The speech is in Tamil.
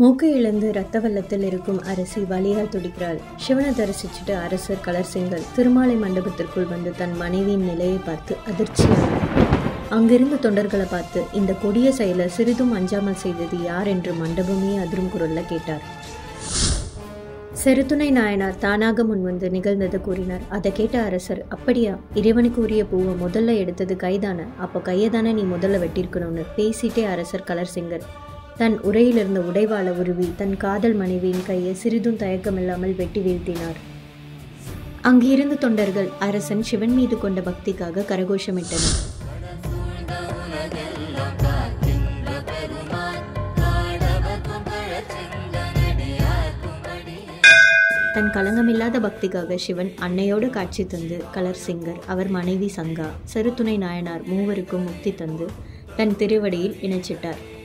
மூக்கை இழந்து இரத்த வெள்ளத்தில் இருக்கும் அரசி வலியால் துடிக்கிறாள் சிவனை தரிசிச்சுட்டு அரசர் கலர்சிங்கல் திருமாலை மண்டபத்திற்குள் வந்து தன் மனைவியின் நிலையை பார்த்து அதிர்ச்சியானார் அங்கிருந்த தொண்டர்களை பார்த்து இந்த கொடிய செயலை சிறிதும் அஞ்சாமல் செய்தது யார் என்று மண்டபமே அதிரும் குரல்ல கேட்டார் செருத்துணை நாயனார் தானாக முன்வந்து நிகழ்ந்தது கூறினார் அதை கேட்ட அரசர் அப்படியா இறைவனுக்கு உரிய பூவை முதல்ல எடுத்தது கைதானே அப்போ கையை தானே நீ முதல்ல வெட்டியிருக்கணும்னு பேசிட்டே அரசர் கலர்சிங்கர் தன் உரையிலிருந்த உடைவாள உருவி தன் காதல் மனைவியின் கையை சிறிதும் தயக்கமில்லாமல் வெட்டி வீழ்த்தினார் அங்கிருந்த தொண்டர்கள் அரசன் சிவன் மீது கொண்ட பக்திக்காக கரகோஷமிட்டனர் தன் களங்கமில்லாத பக்திக்காக சிவன் அன்னையோடு காட்சி தந்து கலர் சிங்கர் அவர் மனைவி சங்கா செருத்துணை நாயனார் மூவருக்கும் முக்தி தந்து தன் திருவடியில் இணைச்சிட்டார்